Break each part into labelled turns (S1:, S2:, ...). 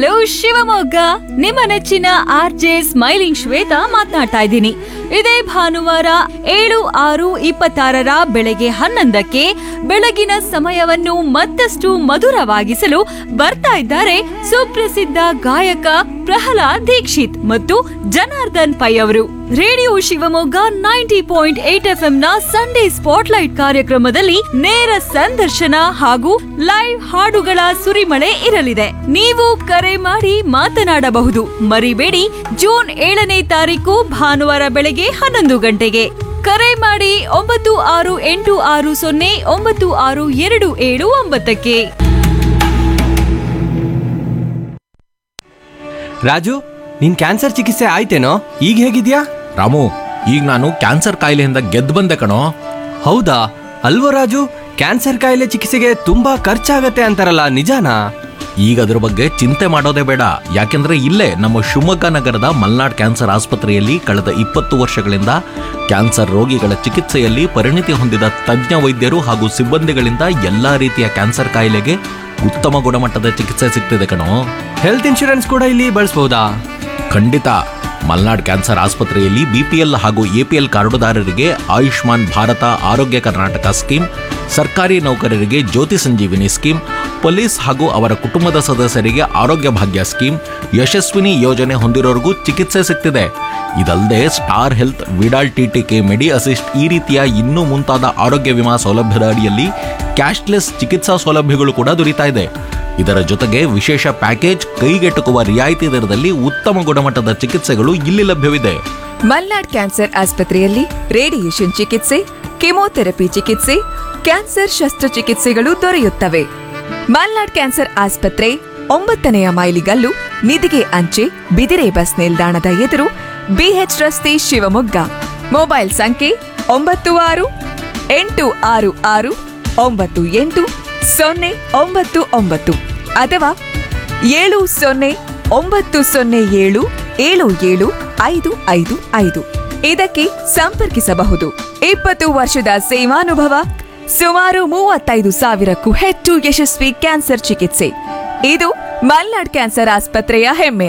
S1: hello Shivamogga ನಿಮ್ಮ ನೆಚ್ಚಿನ R J smiling Shweta ಮಾತನಾಡ್ತಾ ಇದ್ದೀನಿ ಇದೇ ಭಾನುವಾರ ಏಳು ಆರು ಇಪ್ಪತ್ತಾರರ ಬೆಳಗ್ಗೆ ಹನ್ನೊಂದಕ್ಕೆ ಬೆಳಗಿನ ಸಮಯವನ್ನು ಮತ್ತಷ್ಟು ಮಧುರವಾಗಿಸಲು ಬರ್ತಾ ಇದ್ದಾರೆ ಸುಪ್ರಸಿದ್ಧ ಗಾಯಕ ಪ್ರಹ್ಲಾದ್ ದೀಕ್ಷಿತ್ ಮತ್ತು ಜನಾರ್ದನ್ ಪೈ ಅವರು radio Shivamogga ninety point eight F ನ ಸಂಡೇ ಸ್ಪಾಟ್ಲೈಟ್ ಕಾರ್ಯಕ್ರಮದಲ್ಲಿ ನೇರ ಸಂದರ್ಶನ ಹಾಗೂ ಲೈವ್ ಹಾಡುಗಳ ಸುರಿಮಳೆ ಇರಲಿದೆ ನೀವು ಕರೆ ಮಾಡಿ ಮಾತನಾಡಬಹುದು ಮರಿಬೇಡಿ ಜೂನ್ ಏಳನೇ ತಾರೀಕು ಭಾನುವಾರ ಬೆಳಗ್ಗೆ ಹನ್ನೊಂದು ಗಂಟೆಗೆ ಕರೆ ಮಾಡಿ ಒಂಬತ್ತು ಆರು ಎಂಟು ಆರು ಸೊನ್ನೆ ಒಂಬತ್ತು ಆರು ಎರಡು ಏಳು ಒಂಬತ್ತಕ್ಕೆ
S2: ರಾಜು ನಿನ್ ಕ್ಯಾನ್ಸರ್ ಚಿಕಿತ್ಸೆ ಆಯ್ತೇನೋ ಈಗ ಹೇಗಿದ್ಯಾ
S3: ರಾಮು ಈಗ ನಾನು ಕ್ಯಾನ್ಸರ್ ಕಾಯಿಲೆಯಿಂದ ಗೆದ್ದು ಬಂದೆ ಕಣೋ
S2: ಹೌದಾ ಅಲ್ವೋ ರಾಜು ಕ್ಯಾನ್ಸರ್ ಕಾಯಿಲೆ ಚಿಕಿತ್ಸೆಗೆ ತುಂಬಾ ಖರ್ಚಾಗತ್ತೆ ಅಂತಾರಲ್ಲ ನಿಜಾನಾ
S3: ಈಗ ಅದ್ರ ಬಗ್ಗೆ ಚಿಂತೆ ಮಾಡೋದೇ ಬೇಡ ಯಾಕೆಂದ್ರೆ ಇಲ್ಲೇ ನಮ್ಮ ಶಿವಮೊಗ್ಗ ನಗರದ ಮಲ್ನಾಡ್ ಕ್ಯಾನ್ಸರ್ ಆಸ್ಪತ್ರೆಯಲ್ಲಿ ಕಳೆದ ಇಪ್ಪತ್ತು ವರ್ಷಗಳಿಂದ ಕ್ಯಾನ್ಸರ್ ರೋಗಿಗಳ ಚಿಕಿತ್ಸೆಯಲ್ಲಿ ಪರಿಣಿತಿ ಹೊಂದಿದ ತಜ್ಞ ವೈದ್ಯರು ಹಾಗೂ ಸಿಬ್ಬಂದಿಗಳಿಂದ ಎಲ್ಲಾ ರೀತಿಯ ಕ್ಯಾನ್ಸರ್ ಕಾಯಿಲೆಗೆ ಉತ್ತಮ ಗುಣಮಟ್ಟದ ಚಿಕಿತ್ಸೆ ಸಿಗ್ತಿದೆ ಕಣೋ
S2: ಹೆಲ್ತ್ ಇನ್ಶೂರೆನ್ಸ್ ಕೂಡ ಇಲ್ಲಿ ಬಳಸ್ಬೋದಾ
S3: ಖಂಡಿತ ಮಲ್ನಾಡ್ ಕ್ಯಾನ್ಸರ್ ಆಸ್ಪತ್ರೆಯಲ್ಲಿ ಬಿಪಿಎಲ್ ಹಾಗೂ ಎಪಿಎಲ್ ಕಾರ್ಡುದಾರರಿಗೆ ಆಯುಷ್ಮಾನ್ ಭಾರತ ಆರೋಗ್ಯ ಕರ್ನಾಟಕ ಸ್ಕೀಮ್ ಸರ್ಕಾರಿ ನೌಕರರಿಗೆ ಜ್ಯೋತಿ ಸಂಜೀವಿನಿ ಸ್ಕೀಮ್ ಪೊಲೀಸ್ ಹಾಗೂ ಅವರ ಕುಟುಂಬದ ಸದಸ್ಯರಿಗೆ ಆರೋಗ್ಯ ಭಾಗ್ಯ ಸ್ಕೀಮ್ ಯಶಸ್ವಿನಿ ಯೋಜನೆ ಹೊಂದಿರೋರಿಗೂ ಚಿಕಿತ್ಸೆ ಸಿಗ್ತಿದೆ ಇದಲ್ಲದೆ star health Vidal TTK medi assist ಈ ರೀತಿಯ ಇನ್ನೂ ಮುಂತಾದ ಆರೋಗ್ಯ ವಿಮಾ ಸೌಲಭ್ಯದ ಅಡಿಯಲ್ಲಿ ಕ್ಯಾಶ್ಲೆಸ್ ಚಿಕಿತ್ಸಾ ಸೌಲಭ್ಯಗಳು ಕೂಡ ದೊರೀತಾ ಇದೆ ಇದರ ಜೊತೆಗೆ ವಿಶೇಷ ಪ್ಯಾಕೇಜ್ ಕೈಗೆಟುಕುವ ರಿಯಾಯಿತಿ ದರದಲ್ಲಿ ಉತ್ತಮ ಗುಣಮಟ್ಟದ ಚಿಕಿತ್ಸೆಗಳು ಇಲ್ಲಿ ಲಭ್ಯವಿದೆ
S4: ಮಲ್ನಾಡ್ ಕ್ಯಾನ್ಸರ್ ಆಸ್ಪತ್ರೆಯಲ್ಲಿ ರೇಡಿಯೇಷನ್ ಚಿಕಿತ್ಸೆ ಕೆಮೊಥೆರಪಿ ಚಿಕಿತ್ಸೆ ಕ್ಯಾನ್ಸರ್ ಶಸ್ತ್ರಚಿಕಿತ್ಸೆಗಳು ದೊರೆಯುತ್ತವೆ ಮಲ್ನಾಡ್ ಕ್ಯಾನ್ಸರ್ ಆಸ್ಪತ್ರೆ ಒಂಬತ್ತನೆಯ ಮೈಲಿಗಲ್ಲು ನಿಧಿಗೆ ಅಂಚೆ ಬಿದಿರೆ ಬಸ್ ನಿಲ್ದಾಣದ ಎದುರು ಬಿಎಚ್ ರಸ್ತೆ ಶಿವಮೊಗ್ಗ ಮೊಬೈಲ್ ಸಂಖ್ಯೆ ಒಂಬತ್ತು ಆರು ಎಂಟು ಆರು ಆರು ಒಂಬತ್ತು ಎಂಟು ಸೊನ್ನೆ ಒಂಬತ್ತು ಒಂಬತ್ತು ಅಥವಾ ಏಳು ಸೊನ್ನೆ ಒಂಬತ್ತು ಸೊನ್ನೆ ಏಳು ಏಳು ಏಳು ಐದು ಐದು ಐದು ಇದಕ್ಕೆ ಸಂಪರ್ಕಿಸಬಹುದು ಇಪ್ಪತ್ತು ವರ್ಷದ ಸೇವಾನುಭವ ಸುಮಾರು ಮೂವತ್ತೈದು ಸಾವಿರಕ್ಕೂ ಹೆಚ್ಚು ಯಶಸ್ವಿ ಕ್ಯಾನ್ಸರ್ ಚಿಕಿತ್ಸೆ ಇದು ಮಲ್ನಾಡ್ ಕ್ಯಾನ್ಸರ್ ಆಸ್ಪತ್ರೆಯ ಹೆಮ್ಮೆ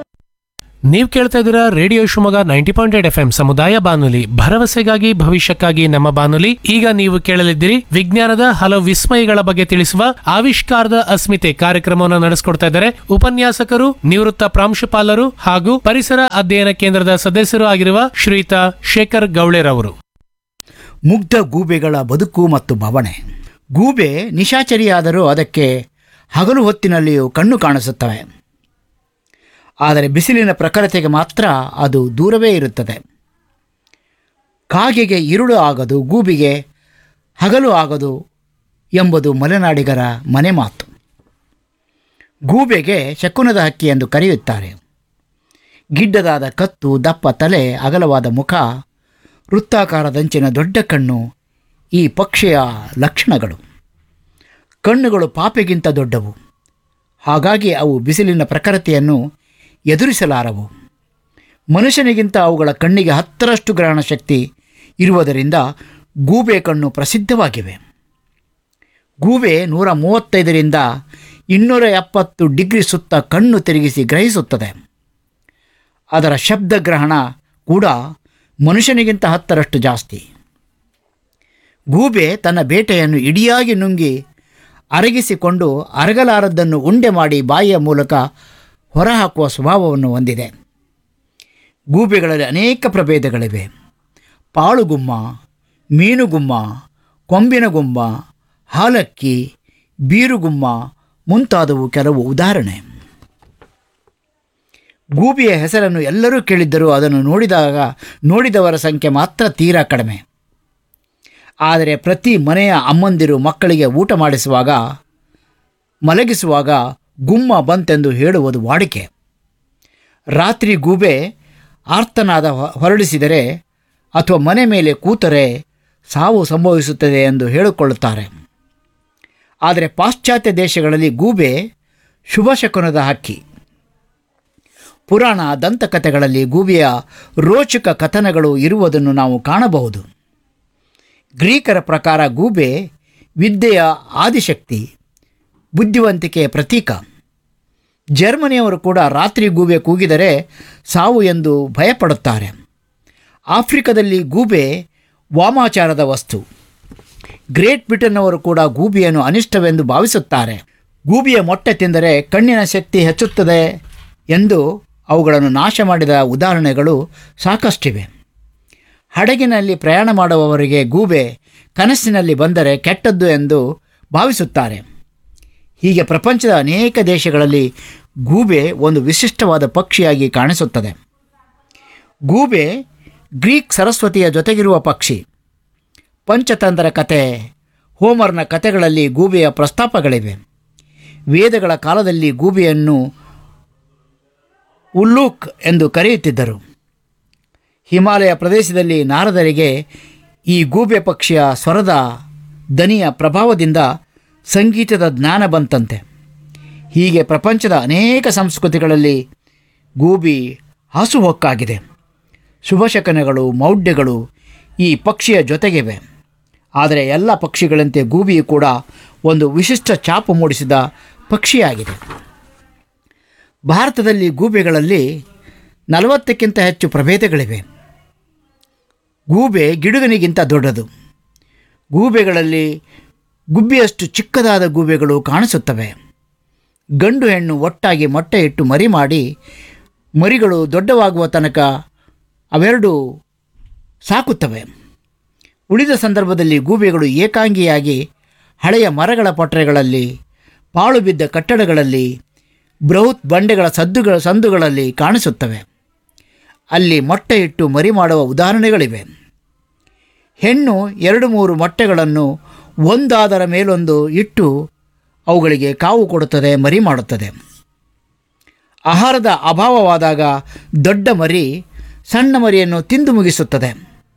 S5: ನೀವು ಕೇಳ್ತಾ ಇದ್ದೀರಾ radio Shivamogga ninety point eight F M ಸಮುದಾಯ ಬಾನುಲಿ ಭರವಸೆಗಾಗಿ ಭವಿಷ್ಯಕ್ಕಾಗಿ ನಮ್ಮ ಬಾನುಲಿ ಈಗ ನೀವು ಕೇಳಲಿದ್ದೀರಿ ವಿಜ್ಞಾನದ ಹಲವು ವಿಸ್ಮಯಗಳ ಬಗ್ಗೆ ತಿಳಿಸುವ ಆವಿಷ್ಕಾರದ ಅಸ್ಮಿತೆ ಕಾರ್ಯಕ್ರಮವನ್ನು ನಡೆಸಿಕೊಡ್ತಾ ಇದ್ದಾರೆ ಉಪನ್ಯಾಸಕರು ನಿವೃತ್ತ ಪ್ರಾಂಶುಪಾಲರು ಹಾಗೂ ಪರಿಸರ ಅಧ್ಯಯನ ಕೇಂದ್ರದ ಸದಸ್ಯರು ಆಗಿರುವ ಶ್ರೀಯುತ ಶೇಖರ್ ಗೌಳೆರವರು
S6: ಮುಗ್ಧ ಗೂಬೆಗಳ ಬದುಕು ಮತ್ತು ಬವಣೆ ಗೂಬೆ ನಿಶಾಚರಿಯಾದರೂ ಅದಕ್ಕೆ ಹಗಲು ಹೊತ್ತಿನಲ್ಲಿಯೂ ಕಣ್ಣು ಕಾಣಿಸುತ್ತವೆ ಆದರೆ ಬಿಸಿಲಿನ ಪ್ರಖರತೆಗೆ ಮಾತ್ರ ಅದು ದೂರವೇ ಇರುತ್ತದೆ ಕಾಗೆಗೆ ಇರುಳು ಆಗದು ಗೂಬಿಗೆ ಹಗಲು ಆಗದು ಎಂಬುದು ಮಲೆನಾಡಿಗರ ಮನೆ ಮಾತು ಗೂಬೆಗೆ ಶಕುನದ ಹಕ್ಕಿ ಎಂದು ಕರೆಯುತ್ತಾರೆ ಗಿಡ್ಡದಾದ ಕತ್ತು ದಪ್ಪ ತಲೆ ಅಗಲವಾದ ಮುಖ ವೃತ್ತಾಕಾರದಂಚಿನ ದೊಡ್ಡ ಕಣ್ಣು ಈ ಪಕ್ಷಿಯ ಲಕ್ಷಣಗಳು ಕಣ್ಣುಗಳು ಪಾಪೆಗಿಂತ ದೊಡ್ಡವು ಹಾಗಾಗಿ ಅವು ಬಿಸಿಲಿನ ಪ್ರಖರತೆಯನ್ನು ಎದುರಿಸಲಾರವು ಮನುಷ್ಯನಿಗಿಂತ ಅವುಗಳ ಕಣ್ಣಿಗೆ ಹತ್ತರಷ್ಟು ಗ್ರಹಣ ಶಕ್ತಿ ಇರುವುದರಿಂದ ಗೂಬೆ ಕಣ್ಣು ಪ್ರಸಿದ್ಧವಾಗಿವೆ ಗೂಬೆ ನೂರ ಮೂವತ್ತೈದರಿಂದ ಇನ್ನೂರ ಎಪ್ಪತ್ತು ಡಿಗ್ರಿ ಸುತ್ತ ಕಣ್ಣು ತಿರುಗಿಸಿ ಗ್ರಹಿಸುತ್ತದೆ ಅದರ ಶಬ್ದ ಗ್ರಹಣ ಕೂಡ ಮನುಷ್ಯನಿಗಿಂತ ಹತ್ತರಷ್ಟು ಜಾಸ್ತಿ ಗೂಬೆ ತನ್ನ ಬೇಟೆಯನ್ನು ಇಡಿಯಾಗಿ ನುಂಗಿ ಅರಗಿಸಿಕೊಂಡು ಅರಗಲಾರದ್ದನ್ನು ಉಂಡೆ ಮಾಡಿ ಬಾಯಿಯ ಮೂಲಕ ಹೊರಹಾಕುವ ಸ್ವಭಾವವನ್ನು ಹೊಂದಿದೆ ಗೂಬೆಗಳಲ್ಲಿ ಅನೇಕ ಪ್ರಭೇದಗಳಿವೆ ಪಾಳುಗುಮ್ಮ ಮೀನುಗುಮ್ಮ ಕೊಂಬಿನಗುಮ್ಮ ಹಾಲಕ್ಕಿ ಬೀರುಗುಮ್ಮ ಮುಂತಾದವು ಕೆಲವು ಉದಾಹರಣೆ ಗೂಬಿಯ ಹೆಸರನ್ನು ಎಲ್ಲರೂ ಕೇಳಿದ್ದರೂ ಅದನ್ನು ನೋಡಿದಾಗ ನೋಡಿದವರ ಸಂಖ್ಯೆ ಮಾತ್ರ ತೀರಾ ಕಡಿಮೆ ಆದರೆ ಪ್ರತಿ ಮನೆಯ ಅಮ್ಮಂದಿರು ಮಕ್ಕಳಿಗೆ ಊಟ ಮಾಡಿಸುವಾಗ ಮಲಗಿಸುವಾಗ ಗುಮ್ಮ ಬಂತೆಂದು ಹೇಳುವುದು ವಾಡಿಕೆ ರಾತ್ರಿ ಗೂಬೆ ಆರ್ತನಾದ ಹೊ- ಹೊರಡಿಸಿದರೆ ಅಥವಾ ಮನೆ ಮೇಲೆ ಕೂತರೆ ಸಾವು ಸಂಭವಿಸುತ್ತದೆ ಎಂದು ಹೇಳಿಕೊಳ್ಳುತ್ತಾರೆ ಆದರೆ ಪಾಶ್ಚಾತ್ಯ ದೇಶಗಳಲ್ಲಿ ಗೂಬೆ ಶುಭಶಕುನದ ಹಕ್ಕಿ ಪುರಾಣ ದಂತಕಥೆಗಳಲ್ಲಿ ಗೂಬೆಯ ರೋಚಕ ಕಥನಗಳು ಇರುವುದನ್ನು ನಾವು ಕಾಣಬಹುದು ಗ್ರೀಕರ ಪ್ರಕಾರ ಗೂಬೆ ವಿದ್ಯೆಯ ಆದಿಶಕ್ತಿ ಬುದ್ಧಿವಂತಿಕೆಯ ಪ್ರತೀಕ ಜರ್ಮನಿಯವರು ಕೂಡ ರಾತ್ರಿ ಗೂಬೆ ಕೂಗಿದರೆ ಸಾವು ಎಂದು ಭಯಪಡುತ್ತಾರೆ ಆಫ್ರಿಕಾದಲ್ಲಿ ಗೂಬೆ ವಾಮಾಚಾರದ ವಸ್ತು ಗ್ರೇಟ್ ಬ್ರಿಟನ್ನವರು ಕೂಡ ಗೂಬಿಯನ್ನು ಅನಿಷ್ಟವೆಂದು ಭಾವಿಸುತ್ತಾರೆ ಗೂಬಿಯ ಮೊಟ್ಟೆ ತಿಂದರೆ ಕಣ್ಣಿನ ಶಕ್ತಿ ಹೆಚ್ಚುತ್ತದೆ ಎಂದು ಅವುಗಳನ್ನು ನಾಶ ಮಾಡಿದ ಉದಾಹರಣೆಗಳು ಸಾಕಷ್ಟಿವೆ ಹಡಗಿನಲ್ಲಿ ಪ್ರಯಾಣ ಮಾಡುವವರಿಗೆ ಗೂಬೆ ಕನಸಿನಲ್ಲಿ ಬಂದರೆ ಕೆಟ್ಟದ್ದು ಎಂದು ಭಾವಿಸುತ್ತಾರೆ ಹೀಗೆ ಪ್ರಪಂಚದ ಅನೇಕ ದೇಶಗಳಲ್ಲಿ ಗೂಬೆ ಒಂದು ವಿಶಿಷ್ಟವಾದ ಪಕ್ಷಿಯಾಗಿ ಕಾಣಿಸುತ್ತದೆ ಗೂಬೆ ಗ್ರೀಕ್ ಸರಸ್ವತಿಯ ಜೊತೆಗಿರುವ ಪಕ್ಷಿ ಪಂಚತಂತ್ರ ಕತೆ ಹೋಮರ್ನ ಕತೆಗಳಲ್ಲಿ ಗೂಬೆಯ ಪ್ರಸ್ತಾಪಗಳಿವೆ ವೇದಗಳ ಕಾಲದಲ್ಲಿ ಗೂಬೆಯನ್ನು ಉಲ್ಲೂಕ್ ಎಂದು ಕರೆಯುತ್ತಿದ್ದರು ಹಿಮಾಲಯ ಪ್ರದೇಶದಲ್ಲಿ ನಾರದರಿಗೆ ಈ ಗೂಬೆ ಪಕ್ಷಿಯ ಸ್ವರದ ದನಿಯ ಪ್ರಭಾವದಿಂದ ಸಂಗೀತದ ಜ್ಞಾನ ಬಂತಂತೆ ಹೀಗೆ ಪ್ರಪಂಚದ ಅನೇಕ ಸಂಸ್ಕೃತಿಗಳಲ್ಲಿ ಗೂಬಿ ಹಾಸುಹೊಕ್ಕಾಗಿದೆ ಶುಭಶಕನಗಳು ಮೌಢ್ಯಗಳು ಈ ಪಕ್ಷಿಯ ಜೊತೆಗಿವೆ ಆದರೆ ಎಲ್ಲ ಪಕ್ಷಿಗಳಂತೆ ಗೂಬಿಯು ಕೂಡ ಒಂದು ವಿಶಿಷ್ಟ ಛಾಪು ಮೂಡಿಸಿದ ಪಕ್ಷಿಯಾಗಿದೆ ಭಾರತದಲ್ಲಿ ಗೂಬೆಗಳಲ್ಲಿ ನಲವತ್ತಕ್ಕಿಂತ ಹೆಚ್ಚು ಪ್ರಭೇದಗಳಿವೆ ಗೂಬೆ ಗಿಡುಗನಿಗಿಂತ ದೊಡ್ಡದು ಗೂಬೆಗಳಲ್ಲಿ ಗುಬ್ಬಿಯಷ್ಟು ಚಿಕ್ಕದಾದ ಗೂಬೆಗಳು ಕಾಣಿಸುತ್ತವೆ ಗಂಡು ಹೆಣ್ಣು ಒಟ್ಟಾಗಿ ಮೊಟ್ಟೆ ಇಟ್ಟು ಮರಿ ಮಾಡಿ ಮರಿಗಳು ದೊಡ್ಡವಾಗುವ ತನಕ ಅವೆರಡು ಸಾಕುತ್ತವೆ ಉಳಿದ ಸಂದರ್ಭದಲ್ಲಿ ಗೂಬೆಗಳು ಏಕಾಂಗಿಯಾಗಿ ಹಳೆಯ ಮರಗಳ ಪೊಟ್ರೆಗಳಲ್ಲಿ ಪಾಳು ಬಿದ್ದ ಕಟ್ಟಡಗಳಲ್ಲಿ ಬೃಹತ್ ಬಂಡೆಗಳ ಸದ್ದುಗಳ ಸಂದುಗಳಲ್ಲಿ ಕಾಣಿಸುತ್ತವೆ ಅಲ್ಲಿ ಮೊಟ್ಟೆ ಇಟ್ಟು ಮರಿ ಮಾಡುವ ಉದಾಹರಣೆಗಳಿವೆ ಹೆಣ್ಣು ಎರಡು ಮೂರು ಮೊಟ್ಟೆಗಳನ್ನು ಒಂದಾದರ ಮೇಲೊಂದು ಇಟ್ಟು ಅವುಗಳಿಗೆ ಕಾವು ಕೊಡುತ್ತದೆ ಮರಿ ಮಾಡುತ್ತದೆ ಆಹಾರದ ಅಭಾವವಾದಾಗ ದೊಡ್ಡ ಮರಿ ಸಣ್ಣ ಮರಿಯನ್ನು ತಿಂದು ಮುಗಿಸುತ್ತದೆ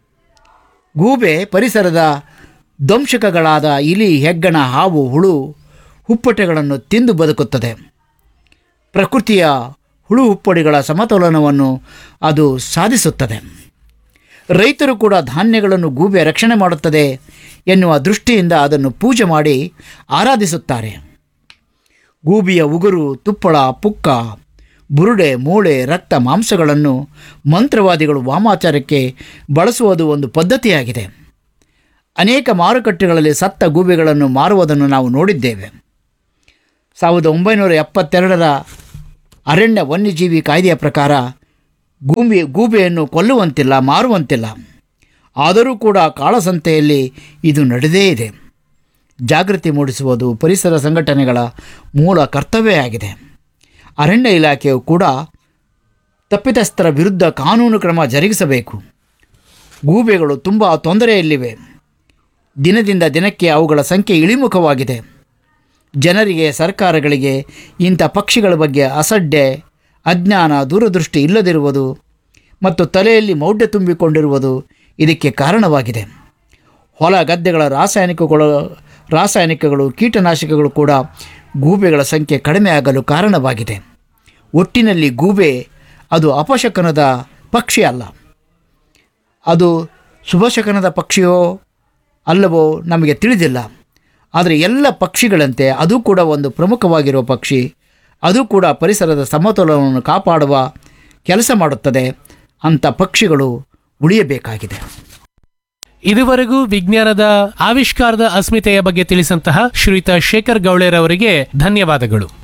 S6: ಗೂಬೆ ಪರಿಸರದ ದಂಶಕಗಳಾದ ಇಲಿ ಹೆಗ್ಗಣ ಹಾವು ಹುಳು ಹುಪ್ಪಟೆಗಳನ್ನು ತಿಂದು ಬದುಕುತ್ತದೆ ಪ್ರಕೃತಿಯ ಹುಳು ಹುಪ್ಪಡಿಗಳ ಸಮತೋಲನವನ್ನು ಅದು ಸಾಧಿಸುತ್ತದೆ ರೈತರು ಕೂಡ ಧಾನ್ಯಗಳನ್ನು ಗೂಬೆ ರಕ್ಷಣೆ ಮಾಡುತ್ತದೆ ಎನ್ನುವ ದೃಷ್ಟಿಯಿಂದ ಅದನ್ನು ಪೂಜೆ ಮಾಡಿ ಆರಾಧಿಸುತ್ತಾರೆ ಗೂಬಿಯ ಉಗುರು ತುಪ್ಪಳ ಪುಕ್ಕ ಬುರುಡೆ ಮೂಳೆ ರಕ್ತ ಮಾಂಸಗಳನ್ನು ಮಂತ್ರವಾದಿಗಳು ವಾಮಾಚಾರಕ್ಕೆ ಬಳಸುವುದು ಒಂದು ಪದ್ಧತಿಯಾಗಿದೆ ಅನೇಕ ಮಾರುಕಟ್ಟೆಗಳಲ್ಲಿ ಸತ್ತ ಗೂಬೆಗಳನ್ನು ಮಾರುವುದನ್ನು ನಾವು ನೋಡಿದ್ದೇವೆ ಸಾವಿರದ ಒಂಬೈನೂರ ಎಪ್ಪತ್ತೆರಡರ ಅರಣ್ಯ ವನ್ಯಜೀವಿ ಕಾಯ್ದೆಯ ಪ್ರಕಾರ ಗೂಬೆ ಗೂಬೆಯನ್ನು ಕೊಲ್ಲುವಂತಿಲ್ಲ ಮಾರುವಂತಿಲ್ಲ ಆದರೂ ಕೂಡ ಕಾಳಸಂತೆಯಲ್ಲಿ ಇದು ನಡೆದೇ ಇದೆ ಜಾಗೃತಿ ಮೂಡಿಸುವುದು ಪರಿಸರ ಸಂಘಟನೆಗಳ ಮೂಲ ಕರ್ತವ್ಯ ಆಗಿದೆ ಅರಣ್ಯ ಇಲಾಖೆಯು ಕೂಡ ತಪ್ಪಿತಸ್ಥರ ವಿರುದ್ಧ ಕಾನೂನು ಕ್ರಮ ಜರುಗಿಸಬೇಕು ಗೂಬೆಗಳು ತುಂಬ ತೊಂದರೆಯಲ್ಲಿವೆ ದಿನದಿಂದ ದಿನಕ್ಕೆ ಅವುಗಳ ಸಂಖ್ಯೆ ಇಳಿಮುಖವಾಗಿದೆ ಜನರಿಗೆ ಸರ್ಕಾರಗಳಿಗೆ ಇಂಥ ಪಕ್ಷಿಗಳ ಬಗ್ಗೆ ಅಸಡ್ಡೆ ಅಜ್ಞಾನ ದೂರದೃಷ್ಟಿ ಇಲ್ಲದಿರುವುದು ಮತ್ತು ತಲೆಯಲ್ಲಿ ಮೌಢ್ಯ ತುಂಬಿಕೊಂಡಿರುವುದು ಇದಕ್ಕೆ ಕಾರಣವಾಗಿದೆ ಹೊಲ ಗದ್ದೆಗಳ ರಾಸಾಯನಿಕಗಳು ರಾಸಾಯನಿಕಗಳು ಕೀಟನಾಶಕಗಳು ಕೂಡ ಗೂಬೆಗಳ ಸಂಖ್ಯೆ ಕಡಿಮೆ ಆಗಲು ಕಾರಣವಾಗಿದೆ ಒಟ್ಟಿನಲ್ಲಿ ಗೂಬೆ ಅದು ಅಪಶಕನದ ಪಕ್ಷಿ ಅಲ್ಲ ಅದು ಶುಭಶಕನದ ಪಕ್ಷಿಯೋ ಅಲ್ಲವೋ ನಮಗೆ ತಿಳಿದಿಲ್ಲ ಆದರೆ ಎಲ್ಲ ಪಕ್ಷಿಗಳಂತೆ ಅದು ಕೂಡ ಒಂದು ಪ್ರಮುಖವಾಗಿರುವ ಪಕ್ಷಿ ಅದು ಕೂಡ ಪರಿಸರದ ಸಮತೋಲನವನ್ನು ಕಾಪಾಡುವ ಕೆಲಸ ಮಾಡುತ್ತದೆ ಅಂಥ ಪಕ್ಷಿಗಳು ಉಳಿಯಬೇಕಾಗಿದೆ
S5: ಇದುವರೆಗೂ ವಿಜ್ಞಾನದ ಆವಿಷ್ಕಾರದ ಅಸ್ಮಿತೆಯ ಬಗ್ಗೆ ತಿಳಿಸಂತಹ ಶ್ರೀಯುತ ಶೇಖರ್ ಗೌಳೆರವರಿಗೆ ಧನ್ಯವಾದಗಳು